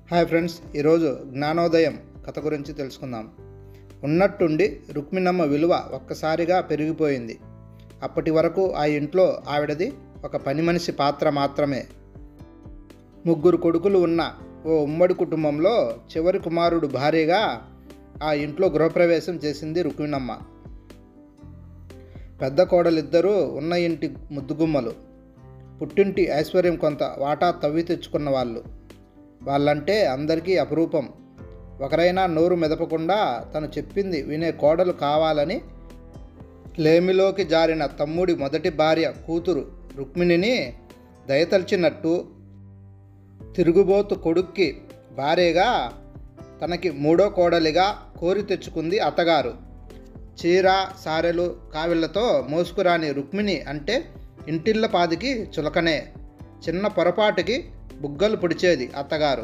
hi friends ఈరోజు జ్ఞానోదయం కథ గురించి తెలుసుకుందాం ఉన్నట్టుండి రుక్మిణమ్మ విలువ ఒక్కసారిగా పెరిగిపోయింది అప్పటి వరకు ఆ ఇంట్లో ఆవిడది ఒక పని మనిషి పాత్ర మాత్రమే ముగ్గురు కొడుకులు ఉన్న ఓ ఉమ్మడి కుటుంబంలో చివరి కుమారుడు భార్యగా ఆ ఇంట్లో గృహప్రవేశం చేసింది రుక్మిణమ్మ పెద్ద కోడలిద్దరూ ఉన్న ఇంటి ముద్దుగుమ్మలు పుట్టింటి ఐశ్వర్యం కొంత వాటా తవ్వి తెచ్చుకున్న వాళ్ళు వాళ్ళంటే అందరికీ అపురూపం ఒకరైనా నోరు మెదపకుండా తను చెప్పింది వినే కోడలు కావాలని లేమిలోకి జారిన తమ్ముడి మొదటి భార్య కూతురు రుక్మిణిని దయతల్చినట్టు తిరుగుబోతు కొడుక్కి భార్యగా తనకి మూడో కోడలిగా కోరి తెచ్చుకుంది అత్తగారు చీర సారెలు కావిళ్లతో మోసుకురాని రుక్మిణి అంటే ఇంటిళ్ళ పాదికి చులకనే చిన్న పొరపాటుకి బుగ్గలు పొడిచేది అత్తగారు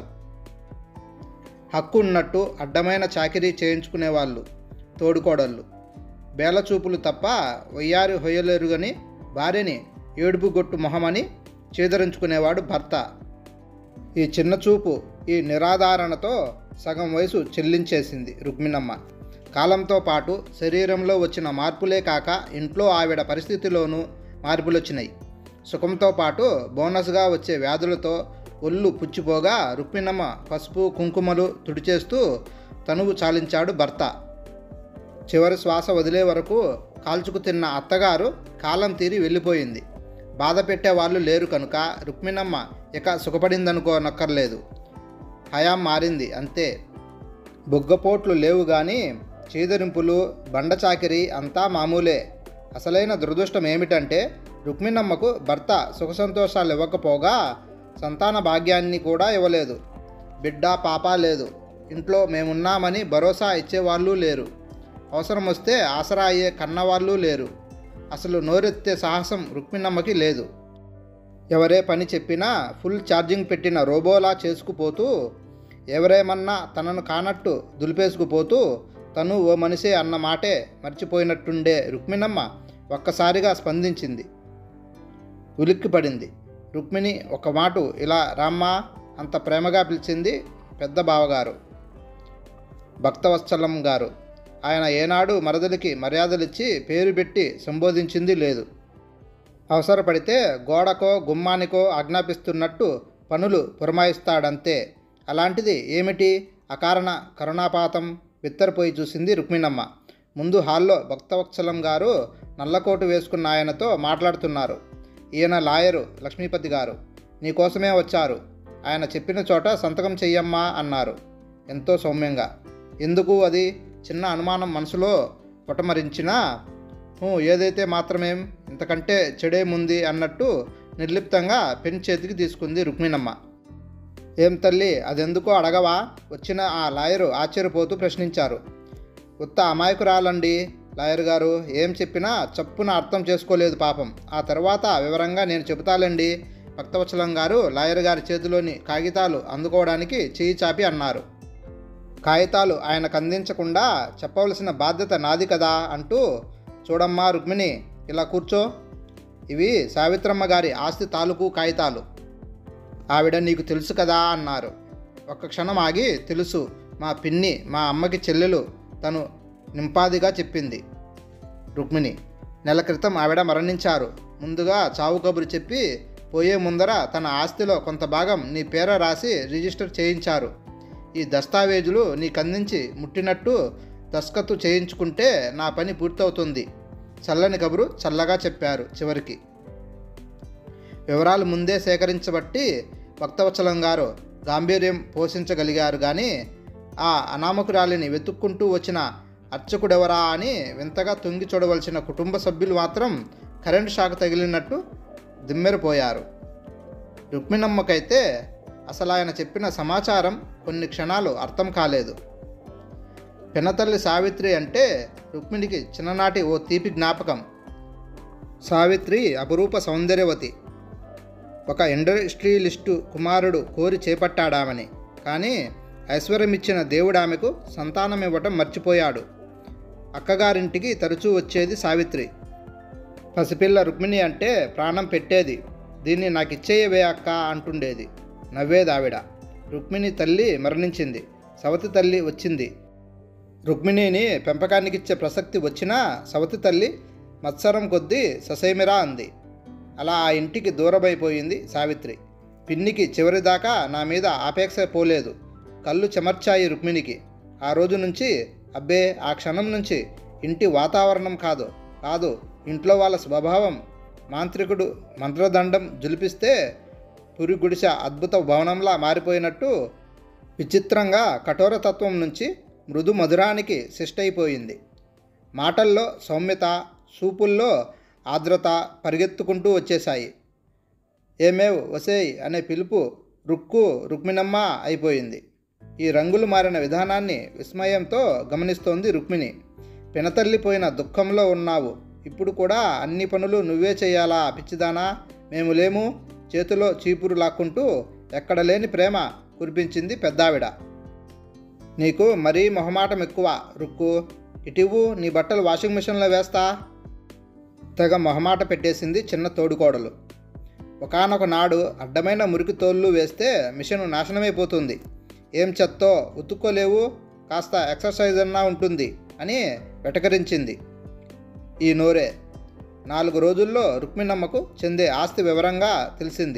హక్కు ఉన్నట్టు అడ్డమైన చాకిరీ చేయించుకునేవాళ్ళు తోడుకోడళ్ళు బేలచూపులు తప్ప వయ్యారి హొయ్యలేరుగని భార్యని ఏడుపు గొట్టు మొహమని చేదరించుకునేవాడు భర్త ఈ చిన్న చూపు ఈ నిరాధారణతో సగం వయసు చెల్లించేసింది రుక్మిణమ్మ కాలంతో పాటు శరీరంలో వచ్చిన మార్పులే కాక ఇంట్లో ఆవిడ పరిస్థితిలోనూ మార్పులొచ్చినాయి సుఖంతో పాటు బోనస్గా వచ్చే వ్యాధులతో ఒళ్ళు పుచ్చిపోగా రుక్మిణమ్మ పసుపు కుంకుమలు తుడిచేస్తూ తనువు చాలించాడు భర్త చివరి శ్వాస వదిలే వరకు కాల్చుకు తిన్న అత్తగారు కాలం తీరి వెళ్ళిపోయింది బాధ పెట్టే వాళ్ళు లేరు కనుక రుక్మిణమ్మ ఇక సుఖపడిందనుకోనక్కర్లేదు హయాం మారింది అంతే బుగ్గపోట్లు లేవు కానీ చీదరింపులు బండచాకిరి అంతా మామూలే అసలైన దురదృష్టం ఏమిటంటే రుక్మిణమ్మకు భర్త సుఖ సంతోషాలు ఇవ్వకపోగా సంతాన భాగ్యాన్ని కూడా ఇవ్వలేదు బిడ్డ పాప లేదు ఇంట్లో మేమున్నామని భరోసా ఇచ్చేవాళ్ళు లేరు అవసరం వస్తే ఆసరా అయ్యే కన్నవాళ్ళు లేరు అసలు నోరెత్తే సాహసం రుక్మిణమ్మకి లేదు ఎవరే పని చెప్పినా ఫుల్ ఛార్జింగ్ పెట్టిన రోబోలా చేసుకుపోతూ ఎవరేమన్నా తనను కానట్టు దులిపేసుకుపోతూ తను ఓ మనిషే అన్న మాటే మర్చిపోయినట్టుండే రుక్మిణమ్మ ఒక్కసారిగా స్పందించింది ఉలిక్కిపడింది రుక్మిణి ఒక మాట ఇలా రామ్మా అంత ప్రేమగా పిలిచింది పెద్ద బావగారు భక్తవత్సలం గారు ఆయన ఏనాడు మరదలికి మర్యాదలిచ్చి పేరు పెట్టి సంబోధించింది లేదు అవసరపడితే గోడకో గుమ్మానికో ఆజ్ఞాపిస్తున్నట్టు పనులు పురమాయిస్తాడంతే అలాంటిది ఏమిటి అకారణ కరుణాపాతం బిత్తరపోయి చూసింది రుక్మిణమ్మ ముందు హాల్లో భక్తవత్సలం గారు నల్లకోటు వేసుకున్న ఆయనతో మాట్లాడుతున్నారు ఈయన లాయరు లక్ష్మీపతి గారు నీకోసమే వచ్చారు ఆయన చెప్పిన చోట సంతకం చెయ్యమ్మా అన్నారు ఎంతో సౌమ్యంగా ఎందుకు అది చిన్న అనుమానం మనసులో పొటమరించినా "హూ, ఏదైతే మాత్రమేం ఇంతకంటే చెడేముంది అన్నట్టు నిర్లిప్తంగా పెన్ చేతికి తీసుకుంది రుక్మిణమ్మ ఏం తల్లి అదెందుకో అడగవా వచ్చిన ఆ లాయరు ఆశ్చర్యపోతూ ప్రశ్నించారు ఉత్త అమాయకురాలండి లాయర్ గారు ఏం చెప్పినా చప్పున అర్థం చేసుకోలేదు పాపం ఆ తర్వాత వివరంగా నేను చెబుతాలండి భక్తవత్సలం గారు లాయర్ గారి చేతిలోని కాగితాలు అందుకోవడానికి చేయి చాపి అన్నారు కాగితాలు ఆయనకు అందించకుండా చెప్పవలసిన బాధ్యత నాది కదా అంటూ చూడమ్మా రుక్మిణి ఇలా కూర్చో ఇవి సావిత్రమ్మ గారి ఆస్తి తాలూకు కాగితాలు ఆవిడ నీకు తెలుసు కదా అన్నారు ఒక్క క్షణం ఆగి తెలుసు మా పిన్ని మా అమ్మకి చెల్లెలు తను నింపాదిగా చెప్పింది రుక్మిణి నెల క్రితం ఆవిడ మరణించారు ముందుగా చావు కబురు చెప్పి పోయే ముందర తన ఆస్తిలో కొంత భాగం నీ పేర రాసి రిజిస్టర్ చేయించారు ఈ దస్తావేజులు నీకందించి ముట్టినట్టు దస్కత్తు చేయించుకుంటే నా పని పూర్తవుతుంది చల్లని కబురు చల్లగా చెప్పారు చివరికి వివరాలు ముందే సేకరించబట్టి భక్తవత్సలం గారు గాంభీర్యం పోషించగలిగారు కానీ ఆ అనామకురాలిని వెతుక్కుంటూ వచ్చిన అర్చకుడెవరా అని వింతగా తొంగి చూడవలసిన కుటుంబ సభ్యులు మాత్రం కరెంటు షాక్ తగిలినట్టు దిమ్మెరిపోయారు రుక్మిణమ్మకైతే అసలు ఆయన చెప్పిన సమాచారం కొన్ని క్షణాలు అర్థం కాలేదు పినతల్లి సావిత్రి అంటే రుక్మిణికి చిన్ననాటి ఓ తీపి జ్ఞాపకం సావిత్రి అపురూప సౌందర్యవతి ఒక ఇండస్ట్రియలిస్టు కుమారుడు కోరి చేపట్టాడామని కానీ ఐశ్వర్యం ఇచ్చిన దేవుడు ఆమెకు సంతానం ఇవ్వటం మర్చిపోయాడు అక్కగారింటికి తరచూ వచ్చేది సావిత్రి పసిపిల్ల రుక్మిణి అంటే ప్రాణం పెట్టేది దీన్ని నాకు ఇచ్చేయవే అక్క అంటుండేది నవ్వేది ఆవిడ రుక్మిణి తల్లి మరణించింది సవతి తల్లి వచ్చింది రుక్మిణిని పెంపకానికిచ్చే ప్రసక్తి వచ్చినా సవతి తల్లి మత్సరం కొద్దీ ససైమిరా అంది అలా ఆ ఇంటికి దూరమైపోయింది సావిత్రి పిన్నికి చివరిదాకా నా మీద ఆపేక్ష పోలేదు కళ్ళు చెమర్చాయి రుక్మిణికి ఆ రోజు నుంచి అబ్బే ఆ క్షణం నుంచి ఇంటి వాతావరణం కాదు కాదు ఇంట్లో వాళ్ళ స్వభావం మాంత్రికుడు మంత్రదండం జులిపిస్తే పురి గుడిసె అద్భుత భవనంలా మారిపోయినట్టు విచిత్రంగా కఠోరతత్వం నుంచి మృదు మధురానికి శిష్టైపోయింది మాటల్లో సౌమ్యత సూపుల్లో ఆర్ద్రత పరిగెత్తుకుంటూ వచ్చేశాయి ఏమేవ్ వసేయ్ అనే పిలుపు రుక్కు రుక్మిణమ్మ అయిపోయింది ఈ రంగులు మారిన విధానాన్ని విస్మయంతో గమనిస్తోంది రుక్మిణి పినతల్లిపోయిన దుఃఖంలో ఉన్నావు ఇప్పుడు కూడా అన్ని పనులు నువ్వే చేయాలా పిచ్చిదానా మేము లేము చేతిలో చీపురు లాక్కుంటూ ఎక్కడ లేని ప్రేమ కురిపించింది పెద్దావిడ నీకు మరీ మొహమాటం ఎక్కువ రుక్కు ఇటివు నీ బట్టలు వాషింగ్ మిషన్లో వేస్తా తెగ మొహమాట పెట్టేసింది చిన్న తోడుకోడలు ఒకనొక నాడు అడ్డమైన మురికి తోళ్ళు వేస్తే మిషన్ నాశనమైపోతుంది ఏం చెత్తో ఉతుక్కోలేవు కాస్త ఎక్సర్సైజ్ అన్నా ఉంటుంది అని వెటకరించింది ఈ నోరే నాలుగు రోజుల్లో రుక్మిణమ్మకు చెందే ఆస్తి వివరంగా తెలిసింది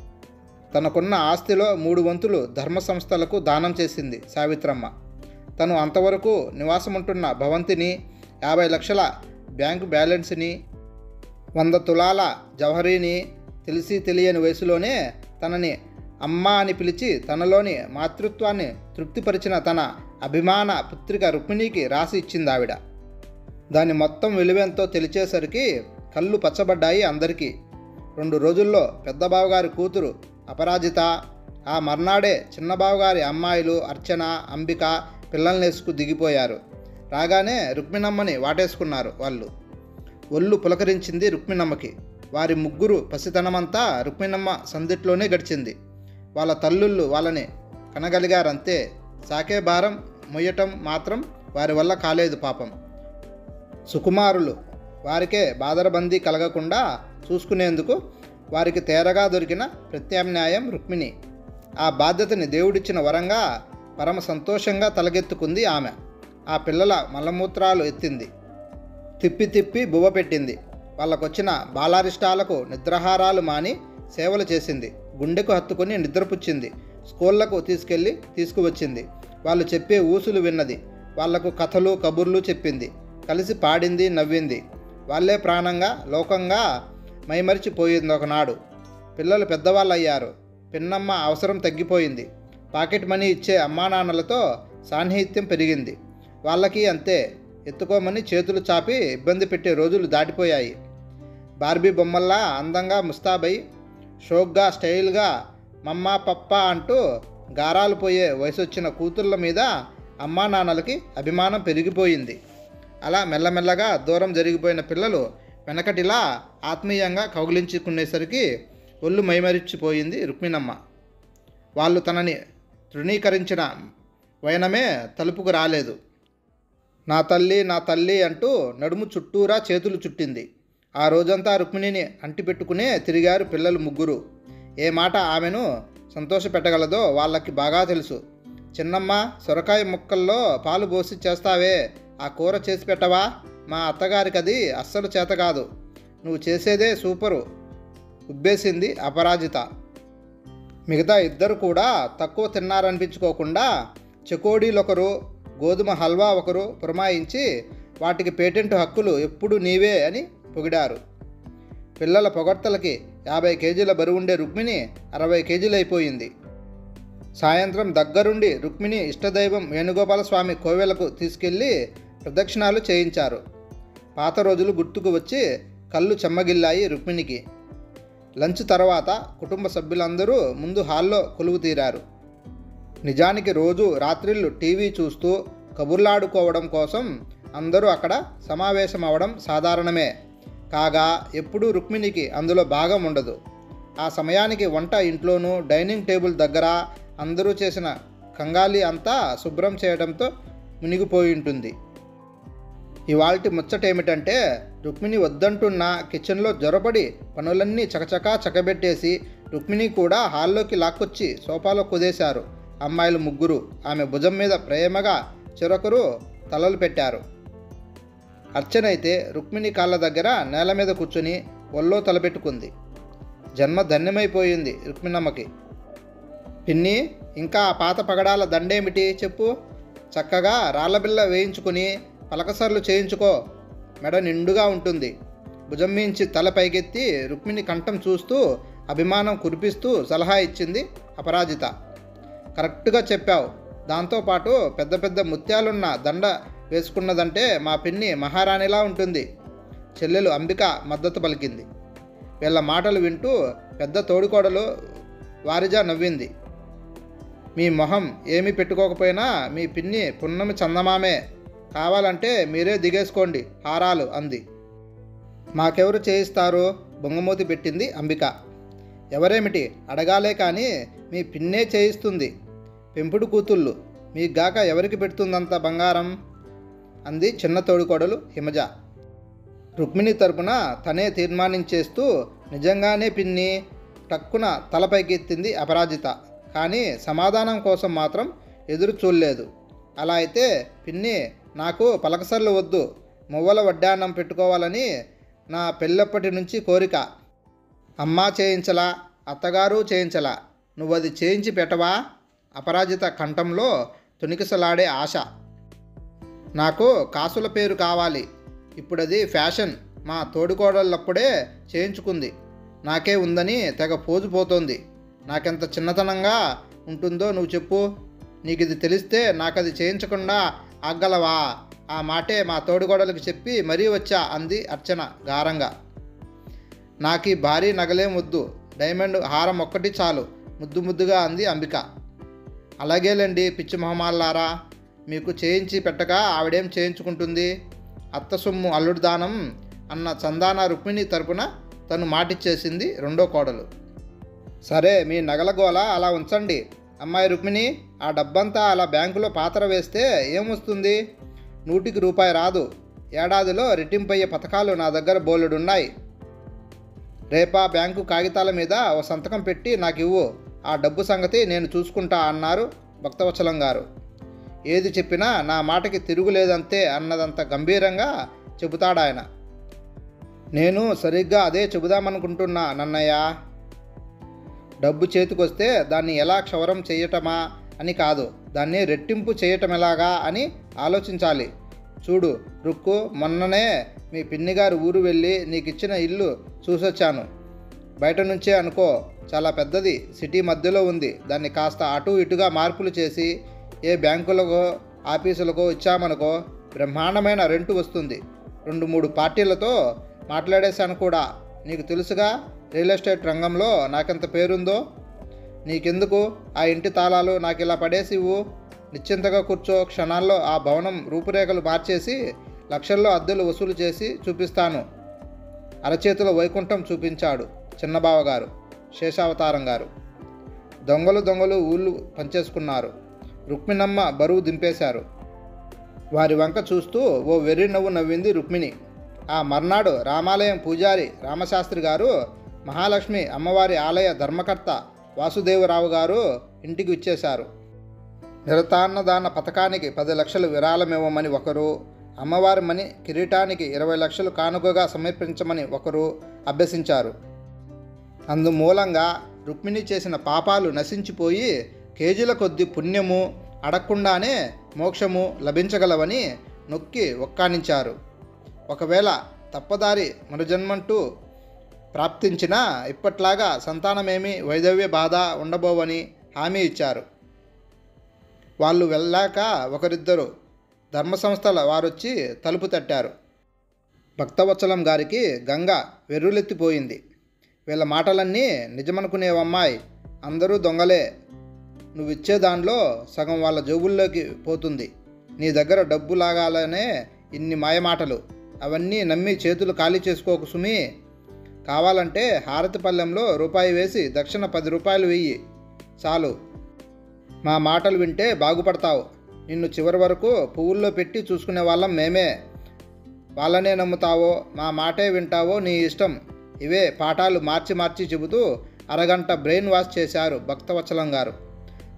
తనకున్న ఆస్తిలో మూడు వంతులు ధర్మ సంస్థలకు దానం చేసింది సావిత్రమ్మ తను అంతవరకు నివాసముంటున్న భవంతిని యాభై లక్షల బ్యాంకు బ్యాలెన్స్ని వంద తులాల జవహరీని తెలిసి తెలియని వయసులోనే తనని అమ్మ అని పిలిచి తనలోని మాతృత్వాన్ని తృప్తిపరిచిన తన అభిమాన పుత్రిక రుక్మిణికి రాసి ఇచ్చింది ఆవిడ దాని మొత్తం విలువెంతో తెలిచేసరికి కళ్ళు పచ్చబడ్డాయి అందరికీ రెండు రోజుల్లో పెద్ద బావగారి కూతురు అపరాజిత ఆ మర్నాడే చిన్న బావగారి అమ్మాయిలు అర్చన అంబిక పిల్లల్నేసుకు దిగిపోయారు రాగానే రుక్మిణమ్మని వాటేసుకున్నారు వాళ్ళు ఒళ్ళు పులకరించింది రుక్మిణమ్మకి వారి ముగ్గురు పసితనమంతా రుక్మిణమ్మ సందిట్లోనే గడిచింది వాళ్ళ తల్లుళ్ళు వాళ్ళని కనగలిగారంతే సాకే భారం మొయ్యటం మాత్రం వారి వల్ల కాలేదు పాపం సుకుమారులు వారికే బాదరబందీ కలగకుండా చూసుకునేందుకు వారికి తేరగా దొరికిన ప్రత్యామ్నాయం రుక్మిణి ఆ బాధ్యతని దేవుడిచ్చిన వరంగా పరమ సంతోషంగా తలగెత్తుకుంది ఆమె ఆ పిల్లల మలమూత్రాలు ఎత్తింది తిప్పి తిప్పి బువ్వ పెట్టింది వాళ్ళకొచ్చిన బాలారిష్టాలకు నిద్రాహారాలు మాని సేవలు చేసింది గుండెకు హత్తుకొని నిద్రపుచ్చింది స్కూళ్లకు తీసుకెళ్ళి తీసుకువచ్చింది వాళ్ళు చెప్పే ఊసులు విన్నది వాళ్లకు కథలు కబుర్లు చెప్పింది కలిసి పాడింది నవ్వింది వాళ్ళే ప్రాణంగా లోకంగా మైమరిచిపోయింది ఒకనాడు పిల్లలు పెద్దవాళ్ళు అయ్యారు పిన్నమ్మ అవసరం తగ్గిపోయింది పాకెట్ మనీ ఇచ్చే అమ్మానాన్నలతో సాన్నిహిత్యం పెరిగింది వాళ్ళకి అంతే ఎత్తుకోమని చేతులు చాపి ఇబ్బంది పెట్టే రోజులు దాటిపోయాయి బార్బీ బొమ్మల్లా అందంగా ముస్తాబై షోక్గా స్టైల్గా మమ్మ పప్ప అంటూ గారాలు పోయే వయసొచ్చిన కూతుళ్ళ మీద అమ్మా నాన్నలకి అభిమానం పెరిగిపోయింది అలా మెల్లమెల్లగా దూరం జరిగిపోయిన పిల్లలు వెనకటిలా ఆత్మీయంగా కౌగిలించుకునేసరికి ఒళ్ళు మైమరిచిపోయింది రుక్మిణమ్మ వాళ్ళు తనని తృణీకరించిన వైనమే తలుపుకు రాలేదు నా తల్లి నా తల్లి అంటూ నడుము చుట్టూరా చేతులు చుట్టింది ఆ రోజంతా రుక్మిణిని అంటిపెట్టుకునే తిరిగారు పిల్లలు ముగ్గురు ఏ మాట ఆమెను సంతోషపెట్టగలదో వాళ్ళకి బాగా తెలుసు చిన్నమ్మ సొరకాయ ముక్కల్లో పాలు పోసి చేస్తావే ఆ కూర చేసి పెట్టవా మా అత్తగారికి అది అస్సలు చేత కాదు నువ్వు చేసేదే సూపరు ఉబ్బేసింది అపరాజిత మిగతా ఇద్దరు కూడా తక్కువ తిన్నారనిపించుకోకుండా చెకోడీలొకరు గోధుమ హల్వా ఒకరు పురమాయించి వాటికి పేటెంట్ హక్కులు ఎప్పుడు నీవే అని పొగిడారు పిల్లల పొగడ్తలకి యాభై కేజీల బరువుండే రుక్మిణి అరవై కేజీలైపోయింది సాయంత్రం దగ్గరుండి రుక్మిణి ఇష్టదైవం వేణుగోపాల స్వామి కోవెలకు తీసుకెళ్ళి ప్రదక్షిణాలు చేయించారు పాత రోజులు గుర్తుకు వచ్చి కళ్ళు చెమ్మగిల్లాయి రుక్మిణికి లంచ్ తర్వాత కుటుంబ సభ్యులందరూ ముందు హాల్లో కొలువు తీరారు నిజానికి రోజు రాత్రిళ్ళు టీవీ చూస్తూ కబుర్లాడుకోవడం కోసం అందరూ అక్కడ సమావేశం అవడం సాధారణమే కాగా ఎప్పుడూ రుక్మిణికి అందులో భాగం ఉండదు ఆ సమయానికి వంట ఇంట్లోనూ డైనింగ్ టేబుల్ దగ్గర అందరూ చేసిన కంగాలి అంతా శుభ్రం చేయడంతో మునిగిపోయి ఉంటుంది ఇవాల్టి ముచ్చటేమిటంటే రుక్మిణి వద్దంటున్న కిచెన్లో జొరబడి పనులన్నీ చకచకా చకబెట్టేసి రుక్మిణి కూడా హాల్లోకి లాక్కొచ్చి సోఫాలో కుదేశారు అమ్మాయిలు ముగ్గురు ఆమె భుజం మీద ప్రేమగా చెరొకరు తలలు పెట్టారు అర్చన అయితే రుక్మిణి కాళ్ళ దగ్గర నేల మీద కూర్చుని ఒళ్ళో తలపెట్టుకుంది జన్మ ధన్యమైపోయింది రుక్మిణమ్మకి పిన్ని ఇంకా ఆ పాత పగడాల దండేమిటి చెప్పు చక్కగా రాళ్ళబిల్ల వేయించుకుని పలకసర్లు చేయించుకో మెడ నిండుగా ఉంటుంది భుజం మించి తల పైకెత్తి రుక్మిణి కంఠం చూస్తూ అభిమానం కురిపిస్తూ సలహా ఇచ్చింది అపరాజిత కరెక్ట్గా చెప్పావు దాంతోపాటు పెద్ద పెద్ద ముత్యాలున్న దండ వేసుకున్నదంటే మా పిన్ని మహారాణిలా ఉంటుంది చెల్లెలు అంబిక మద్దతు పలికింది వీళ్ళ మాటలు వింటూ పెద్ద తోడుకోడలు వారిజా నవ్వింది మీ మొహం ఏమీ పెట్టుకోకపోయినా మీ పిన్ని పున్నమి చందమామే కావాలంటే మీరే దిగేసుకోండి హారాలు అంది మాకెవరు చేయిస్తారు బొంగమూతి పెట్టింది అంబిక ఎవరేమిటి అడగాలే కానీ మీ పిన్నే చేయిస్తుంది పెంపుడు కూతుళ్ళు మీ గాక ఎవరికి పెడుతుందంత బంగారం అంది చిన్న తోడుకోడలు హిమజ రుక్మిణి తరపున తనే తీర్మానించేస్తూ నిజంగానే పిన్ని టక్కున తలపైకెత్తింది అపరాజిత కానీ సమాధానం కోసం మాత్రం ఎదురు చూడలేదు అలా అయితే పిన్ని నాకు పలకసర్లు వద్దు మువ్వల వడ్డాన్నం పెట్టుకోవాలని నా పెళ్ళప్పటి నుంచి కోరిక అమ్మా చేయించలా అత్తగారు చేయించలా నువ్వు అది చేయించి పెట్టవా అపరాజిత కంఠంలో తునికిసలాడే ఆశ నాకు కాసుల పేరు కావాలి ఇప్పుడు అది ఫ్యాషన్ మా తోడుకోడళ్ళప్పుడే చేయించుకుంది నాకే ఉందని తెగ పోజు పోతోంది నాకెంత చిన్నతనంగా ఉంటుందో నువ్వు చెప్పు నీకు ఇది తెలిస్తే నాకు అది చేయించకుండా ఆగ్గలవా ఆ మాటే మా తోడుగోడలకు చెప్పి మరీ వచ్చా అంది అర్చన గారంగా నాకు ఈ భారీ నగలేం వద్దు డైమండ్ హారం ఒక్కటి చాలు ముద్దు ముద్దుగా అంది అంబిక అలాగేలేండి పిచ్చి మొహమాలారా మీకు చేయించి పెట్టక ఆవిడేం చేయించుకుంటుంది అత్త సొమ్ము అల్లుడు దానం అన్న చందాన రుక్మిణి తరపున తను మాటిచ్చేసింది రెండో కోడలు సరే మీ నగల గోల అలా ఉంచండి అమ్మాయి రుక్మిణి ఆ డబ్బంతా అలా బ్యాంకులో పాత్ర వేస్తే ఏమొస్తుంది నూటికి రూపాయి రాదు ఏడాదిలో రెట్టింపయ్యే పథకాలు నా దగ్గర బోలెడున్నాయి రేపా బ్యాంకు కాగితాల మీద ఓ సంతకం పెట్టి నాకు ఇవ్వు ఆ డబ్బు సంగతి నేను చూసుకుంటా అన్నారు భక్తవత్సలం గారు ఏది చెప్పినా నా మాటకి తిరుగులేదంతే అన్నదంత గంభీరంగా చెబుతాడాయన నేను సరిగ్గా అదే చెబుదామనుకుంటున్నా నన్నయ్య డబ్బు చేతికొస్తే దాన్ని ఎలా క్షవరం చేయటమా అని కాదు దాన్ని రెట్టింపు చేయటం ఎలాగా అని ఆలోచించాలి చూడు రుక్కు మొన్ననే మీ పిన్నిగారు ఊరు వెళ్ళి నీకు ఇచ్చిన ఇల్లు చూసొచ్చాను బయట నుంచే అనుకో చాలా పెద్దది సిటీ మధ్యలో ఉంది దాన్ని కాస్త అటు ఇటుగా మార్పులు చేసి ఏ బ్యాంకులకో ఆఫీసులకో ఇచ్చామనుకో బ్రహ్మాండమైన రెంటు వస్తుంది రెండు మూడు పార్టీలతో మాట్లాడేశాను కూడా నీకు తెలుసుగా రియల్ ఎస్టేట్ రంగంలో నాకెంత పేరుందో నీకెందుకు ఆ ఇంటి తాళాలు నాకు ఇలా పడేసి ఇవ్వు నిశ్చింతగా కూర్చో క్షణాల్లో ఆ భవనం రూపురేఖలు మార్చేసి లక్షల్లో అద్దెలు వసూలు చేసి చూపిస్తాను అరచేతిలో వైకుంఠం చూపించాడు చిన్నబావగారు శేషావతారం గారు దొంగలు దొంగలు ఊళ్ళు పంచేసుకున్నారు రుక్మిణమ్మ బరువు దింపేశారు వారి వంక చూస్తూ ఓ వెర్రి నవ్వు నవ్వింది రుక్మిణి ఆ మర్నాడు రామాలయం పూజారి రామశాస్త్రి గారు మహాలక్ష్మి అమ్మవారి ఆలయ ధర్మకర్త వాసుదేవరావు గారు ఇంటికి ఇచ్చేశారు నిరతాన్నదాన పథకానికి పది లక్షలు విరాళమివ్వమని ఒకరు అమ్మవారి మని కిరీటానికి ఇరవై లక్షలు కానుకగా సమర్పించమని ఒకరు అభ్యసించారు అందుమూలంగా రుక్మిణి చేసిన పాపాలు నశించిపోయి కేజీల కొద్ది పుణ్యము అడగకుండానే మోక్షము లభించగలవని నొక్కి ఒక్కానించారు ఒకవేళ తప్పదారి మరుజన్మంటూ ప్రాప్తించినా ఇప్పట్లాగా సంతానమేమి వైదవ్య బాధ ఉండబోవని హామీ ఇచ్చారు వాళ్ళు వెళ్ళాక ఒకరిద్దరు ధర్మ సంస్థల వారొచ్చి తలుపు తట్టారు భక్తవత్సలం గారికి గంగ వెర్రులెత్తిపోయింది వీళ్ళ మాటలన్నీ నిజమనుకునేవమ్మాయి అందరూ దొంగలే నువ్విచ్చే దానిలో సగం వాళ్ళ జోబుల్లోకి పోతుంది నీ దగ్గర డబ్బు లాగాలనే ఇన్ని మాయమాటలు అవన్నీ నమ్మి చేతులు ఖాళీ చేసుకోకు సుమి కావాలంటే హారతి పళ్ళెంలో రూపాయి వేసి దక్షిణ పది రూపాయలు వెయ్యి చాలు మా మాటలు వింటే బాగుపడతావు నిన్ను చివరి వరకు పువ్వుల్లో పెట్టి చూసుకునే వాళ్ళం మేమే వాళ్ళనే నమ్ముతావో మా మాటే వింటావో నీ ఇష్టం ఇవే పాఠాలు మార్చి మార్చి చెబుతూ అరగంట బ్రెయిన్ వాష్ చేశారు భక్తవత్సలం గారు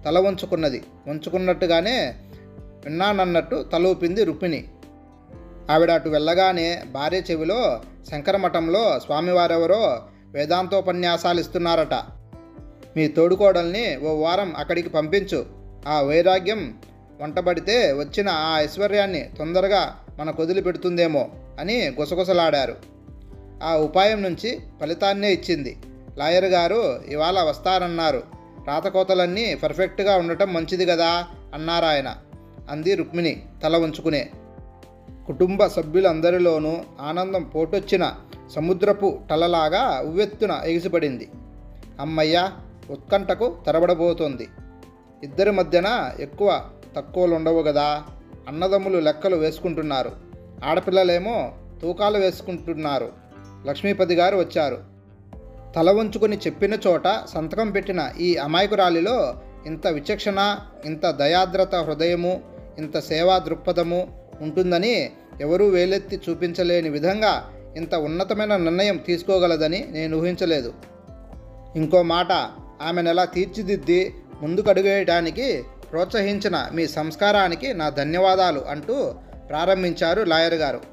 తల వంచుకున్నది వంచుకున్నట్టుగానే విన్నానన్నట్టు తల ఊపింది రుక్మిణి ఆవిడ అటు వెళ్ళగానే భార్య చెవిలో శంకరమఠంలో స్వామివారెవరో వేదాంతోపన్యాసాలు ఇస్తున్నారట మీ తోడుకోడల్ని ఓ వారం అక్కడికి పంపించు ఆ వైరాగ్యం వంటబడితే వచ్చిన ఆ ఐశ్వర్యాన్ని తొందరగా మనకు వదిలిపెడుతుందేమో అని గుసగుసలాడారు ఆ ఉపాయం నుంచి ఫలితాన్నే ఇచ్చింది లాయర్ గారు ఇవాళ వస్తారన్నారు రాతకోతలన్నీ పర్ఫెక్ట్గా ఉండటం మంచిది కదా అన్నారాయన అంది రుక్మిణి తల ఉంచుకునే కుటుంబ సభ్యులందరిలోనూ ఆనందం పోటొచ్చిన సముద్రపు టలలాగా ఉవ్వెత్తున ఎగిసిపడింది అమ్మయ్య ఉత్కంఠకు తరబడబోతోంది ఇద్దరి మధ్యన ఎక్కువ తక్కువలు ఉండవు కదా అన్నదమ్ములు లెక్కలు వేసుకుంటున్నారు ఆడపిల్లలేమో తూకాలు వేసుకుంటున్నారు లక్ష్మీపతి గారు వచ్చారు తల వంచుకొని చెప్పిన చోట సంతకం పెట్టిన ఈ అమాయకురాలిలో ఇంత విచక్షణ ఇంత దయాద్రత హృదయము ఇంత సేవా దృక్పథము ఉంటుందని ఎవరూ వేలెత్తి చూపించలేని విధంగా ఇంత ఉన్నతమైన నిర్ణయం తీసుకోగలదని నేను ఊహించలేదు ఇంకో మాట ఆమెను ఎలా తీర్చిదిద్ది ముందుకు అడుగేయడానికి ప్రోత్సహించిన మీ సంస్కారానికి నా ధన్యవాదాలు అంటూ ప్రారంభించారు లాయర్ గారు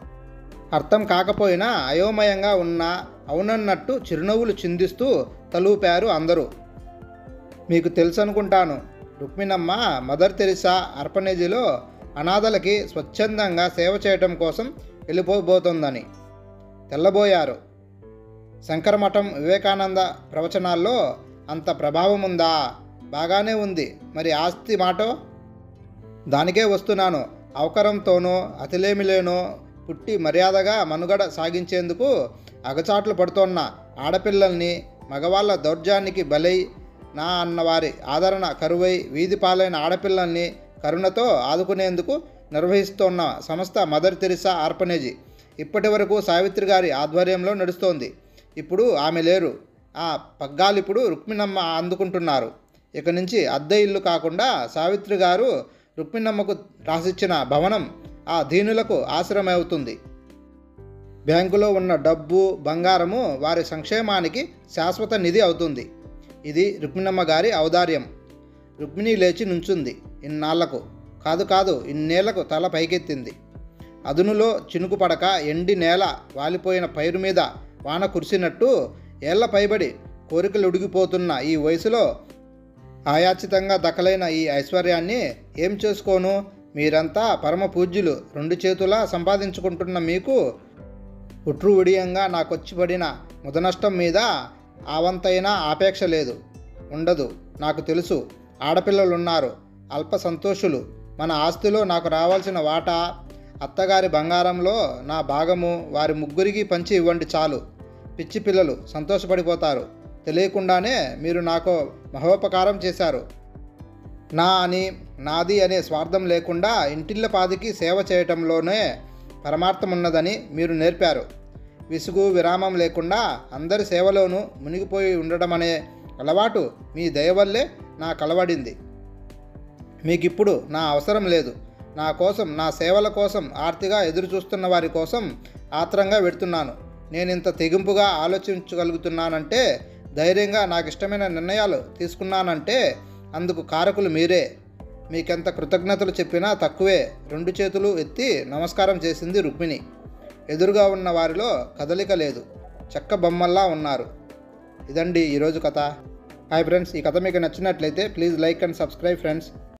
అర్థం కాకపోయినా అయోమయంగా ఉన్న అవునన్నట్టు చిరునవ్వులు చిందిస్తూ తలూపారు అందరూ మీకు తెలుసు అనుకుంటాను రుక్మిణమ్మ మదర్ తెరిసా అర్పనేజీలో అనాథలకి స్వచ్ఛందంగా సేవ చేయటం కోసం వెళ్ళిపోబోతోందని తెల్లబోయారు శంకరమఠం వివేకానంద ప్రవచనాల్లో అంత ప్రభావం ఉందా బాగానే ఉంది మరి ఆస్తి మాటో దానికే వస్తున్నాను అవకరంతోనో అతిలేమిలేనో పుట్టి మర్యాదగా మనుగడ సాగించేందుకు అగచాట్లు పడుతోన్న ఆడపిల్లల్ని మగవాళ్ళ దౌర్జానికి బలై నా అన్నవారి ఆదరణ కరువై వీధి పాలైన ఆడపిల్లల్ని కరుణతో ఆదుకునేందుకు నిర్వహిస్తోన్న సంస్థ మదర్ తెరిసా ఆర్పనేజీ ఇప్పటి వరకు సావిత్రి గారి ఆధ్వర్యంలో నడుస్తోంది ఇప్పుడు ఆమె లేరు ఆ పగ్గాలిప్పుడు రుక్మిణమ్మ అందుకుంటున్నారు ఇక నుంచి అద్దె ఇల్లు కాకుండా సావిత్రి గారు రుక్మిణమ్మకు రాసిచ్చిన భవనం ఆ దీనులకు ఆశ్రమవుతుంది బ్యాంకులో ఉన్న డబ్బు బంగారము వారి సంక్షేమానికి శాశ్వత నిధి అవుతుంది ఇది రుక్మిణమ్మ గారి ఔదార్యం రుక్మిణి లేచి నుంచుంది ఇన్నాళ్లకు కాదు కాదు ఇన్నేళ్లకు తల పైకెత్తింది అదునులో చినుకు పడక ఎండి నేల వాలిపోయిన పైరు మీద వాన కురిసినట్టు ఏళ్ల పైబడి కోరికలు ఉడిగిపోతున్న ఈ వయసులో ఆయాచితంగా దక్కలైన ఈ ఐశ్వర్యాన్ని ఏం చేసుకోను మీరంతా పరమ పూజ్యులు రెండు చేతులా సంపాదించుకుంటున్న మీకు ఉట్రు ఉడియంగా నాకొచ్చి పడిన ముదనష్టం మీద ఆవంతైనా ఆపేక్ష లేదు ఉండదు నాకు తెలుసు ఆడపిల్లలున్నారు అల్ప సంతోషులు మన ఆస్తిలో నాకు రావాల్సిన వాటా అత్తగారి బంగారంలో నా భాగము వారి ముగ్గురికి పంచి ఇవ్వండి చాలు పిచ్చి పిల్లలు సంతోషపడిపోతారు తెలియకుండానే మీరు నాకు మహోపకారం చేశారు నా అని నాది అనే స్వార్థం లేకుండా ఇంటిళ్ళ పాదికి సేవ చేయటంలోనే పరమార్థం ఉన్నదని మీరు నేర్పారు విసుగు విరామం లేకుండా అందరి సేవలోనూ మునిగిపోయి ఉండడం అనే అలవాటు మీ దయ వల్లే నా కలవడింది మీకిప్పుడు నా అవసరం లేదు నా కోసం నా సేవల కోసం ఆర్తిగా ఎదురు చూస్తున్న వారి కోసం ఆత్రంగా పెడుతున్నాను నేను ఇంత తెగింపుగా ఆలోచించగలుగుతున్నానంటే ధైర్యంగా నాకు ఇష్టమైన నిర్ణయాలు తీసుకున్నానంటే అందుకు కారకులు మీరే మీకెంత కృతజ్ఞతలు చెప్పినా తక్కువే రెండు చేతులు ఎత్తి నమస్కారం చేసింది రుక్మిణి ఎదురుగా ఉన్న వారిలో కదలిక లేదు చెక్క బొమ్మల్లా ఉన్నారు ఇదండి ఈరోజు కథ హాయ్ ఫ్రెండ్స్ ఈ కథ మీకు నచ్చినట్లయితే please like and subscribe friends